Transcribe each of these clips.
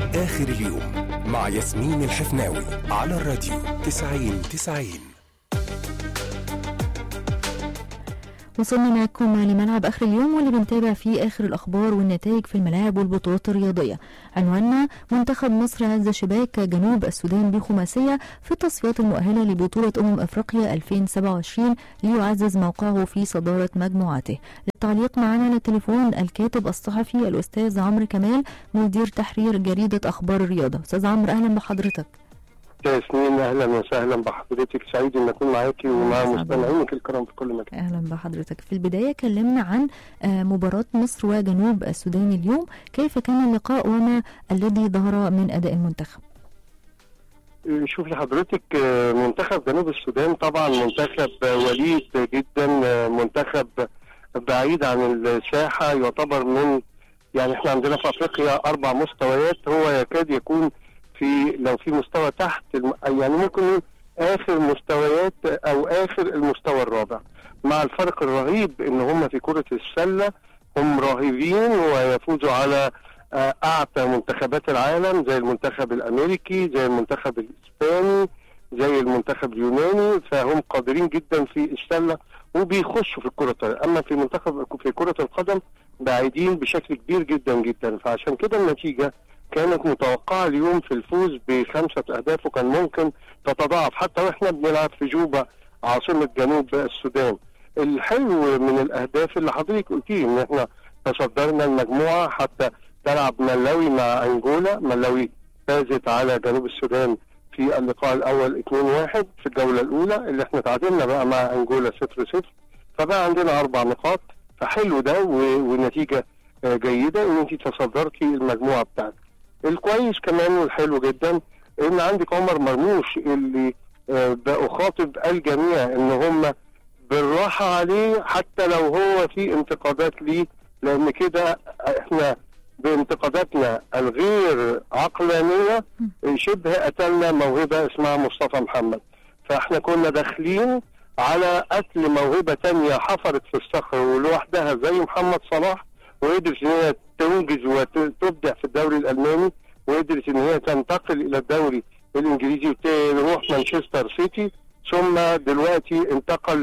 آخر اليوم مع ياسمين الحفناوي على الراديو 90 90 وصلنا معكم لملعب اخر اليوم واللي بنتابع فيه اخر الاخبار والنتائج في الملاعب والبطولات الرياضيه. عنواننا منتخب مصر هز شباك جنوب السودان بخماسيه في التصفيات المؤهله لبطوله امم افريقيا 2027 ليعزز موقعه في صداره مجموعته. للتعليق معنا على التليفون الكاتب الصحفي الاستاذ عمرو كمال مدير تحرير جريده اخبار الرياضه. استاذ عمرو اهلا بحضرتك. ياسمين اهلا وسهلا بحضرتك سعيد ان اكون معاكي ومع مستمعينك الكرام في كل مكان اهلا بحضرتك في البدايه كلمنا عن آه، مباراه مصر وجنوب السودان اليوم كيف كان اللقاء وما الذي ظهر من اداء المنتخب شوف لحضرتك آه، منتخب جنوب السودان طبعا منتخب وليد جدا آه، منتخب بعيد عن الساحه يعتبر من يعني احنا عندنا في افريقيا اربع مستويات هو يكاد يكون في لو في مستوى تحت الم- يعني ممكن نقول اخر مستويات او اخر المستوى الرابع مع الفرق الرهيب ان هم في كره السله هم رهيبين ويفوزوا على آه، اعتى منتخبات العالم زي المنتخب الامريكي زي المنتخب الاسباني زي المنتخب اليوناني فهم قادرين جدا في السله وبيخشوا في الكره الطايره اما في منتخب في كره القدم بعيدين بشكل كبير جدا جدا فعشان كده النتيجه كانت متوقعه اليوم في الفوز بخمسه اهداف وكان ممكن تتضاعف حتى واحنا بنلعب في جوبا عاصمه جنوب السودان. الحلو من الاهداف اللي حضرتك قلتيه ان احنا تصدرنا المجموعه حتى تلعب ملاوي مع انجولا، ملاوي فازت على جنوب السودان في اللقاء الاول 2-1 في الجوله الاولى اللي احنا تعادلنا بقى مع انجولا 0-0 فبقى عندنا اربع نقاط فحلو ده و- ونتيجه آه، جيده ان انت تصدرتي المجموعه بتاعتك. الكويس كمان والحلو جدا ان عندك عمر مرموش اللي آه، بأخاطب الجميع ان هم بالراحه عليه حتى لو هو في انتقادات ليه لان كده احنا بانتقاداتنا الغير عقلانيه شبه قتلنا موهبه اسمها مصطفى محمد فاحنا كنا داخلين على قتل موهبه تانية حفرت في الصخر ولوحدها زي محمد صلاح وقدرت ان هي تنجز وتبدع في الدوري الالماني وقدرت ان هي تنتقل الى الدوري الانجليزي وتروح مانشستر سيتي ثم دلوقتي انتقل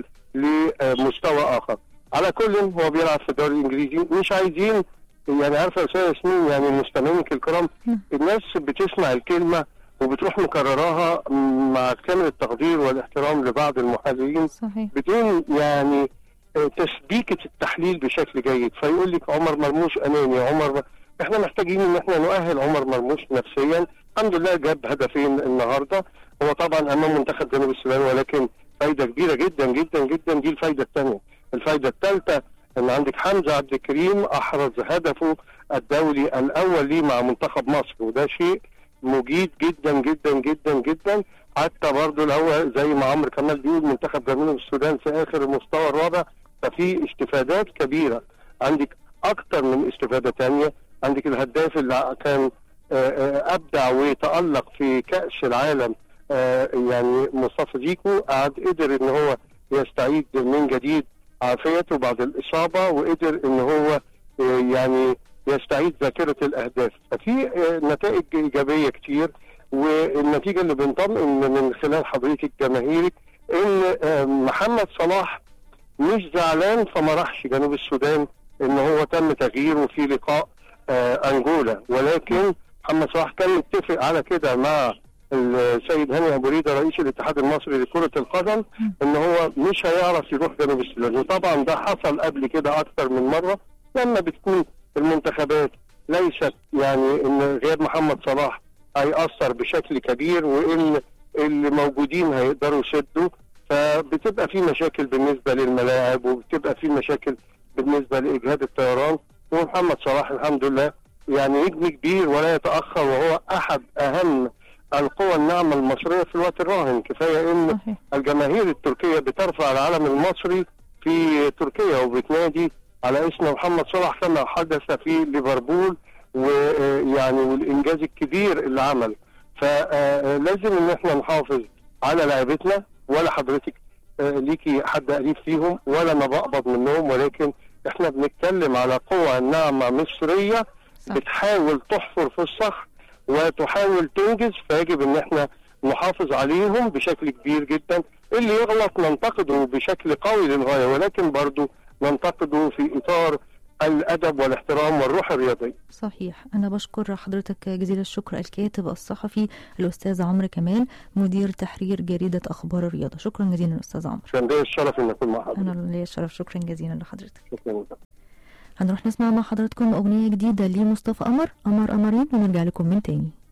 لمستوى اخر على كل هو بيلعب في الدوري الانجليزي مش عايزين يعني عارفه يا استاذ ياسمين يعني مستمعينك الكرام الناس بتسمع الكلمه وبتروح مكرراها مع كامل التقدير والاحترام لبعض المحللين صحيح بدون يعني آه، تسبيكه التحليل بشكل جيد فيقول لك عمر مرموش اناني عمر م... احنا محتاجين ان احنا نؤهل عمر مرموش نفسيا الحمد لله جاب هدفين النهارده هو طبعا امام منتخب جنوب السودان ولكن فايده كبيره جدا جدا جدا دي الفايده الثانيه الفايده الثالثه ان عندك حمزه عبد الكريم احرز هدفه الدولي الاول ليه مع منتخب مصر وده شيء مجيد جدا جدا جدا جدا حتى برضه لو هو زي ما عمرو كمال بيقول منتخب جنوب السودان في اخر المستوى الرابع ففي استفادات كبيره عندك اكتر من استفاده ثانيه عندك الهداف اللي كان آه، آه، ابدع وتالق في كاس العالم آه، يعني مصطفى زيكو قعد قدر ان هو يستعيد من جديد عافيته بعد الاصابه وقدر ان هو آه، يعني يستعيد ذاكره الاهداف ففي آه، نتائج ايجابيه كتير والنتيجه اللي بنطمئن من خلال حضرتك جماهيرك ان آه، محمد صلاح مش زعلان فما راحش جنوب السودان ان هو تم تغييره في لقاء آه، انجولا ولكن محمد صلاح كان متفق على كده مع السيد هاني ابو ريده رئيس الاتحاد المصري لكره القدم ان هو مش هيعرف يروح جنوب السودان وطبعا ده حصل قبل كده اكثر من مره لما بتكون المنتخبات ليست يعني ان غياب محمد صلاح هيأثر بشكل كبير وان اللي موجودين هيقدروا يسدوا فبتبقى في مشاكل بالنسبه للملاعب وبتبقى في مشاكل بالنسبه لاجهاد الطيران ومحمد صلاح الحمد لله يعني نجم كبير ولا يتاخر وهو احد اهم القوى الناعمه المصريه في الوقت الراهن كفايه ان صحيح الجماهير التركيه بترفع العلم المصري في تركيا وبتنادي على اسم محمد صلاح كما حدث في ليفربول ويعني والانجاز الكبير اللي عمل فلازم ان احنا نحافظ على لعيبتنا ولا حضرتك آه، ليكي حد قريب فيهم ولا انا بقبض منهم ولكن احنا بنتكلم على قوى ناعمه مصريه صح. بتحاول تحفر في الصخر وتحاول تنجز فيجب ان احنا نحافظ عليهم بشكل كبير جدا اللي يغلط ننتقده بشكل قوي للغايه ولكن برضو ننتقده في اطار الادب والاحترام والروح الرياضيه. صحيح أنا بشكر حضرتك جزيل الشكر الكاتب الصحفي الأستاذ عمرو كمال مدير تحرير جريدة أخبار الرياضة شكرا جزيلا أستاذ عمرو كان ليا الشرف ان اكون مع حضرتك. أنا ليا الشرف شكرا جزيلا لحضرتك شكرا هنروح نسمع مع حضراتكم أغنية جديدة لمصطفى قمر قمر قمرين ونرجع لكم من تاني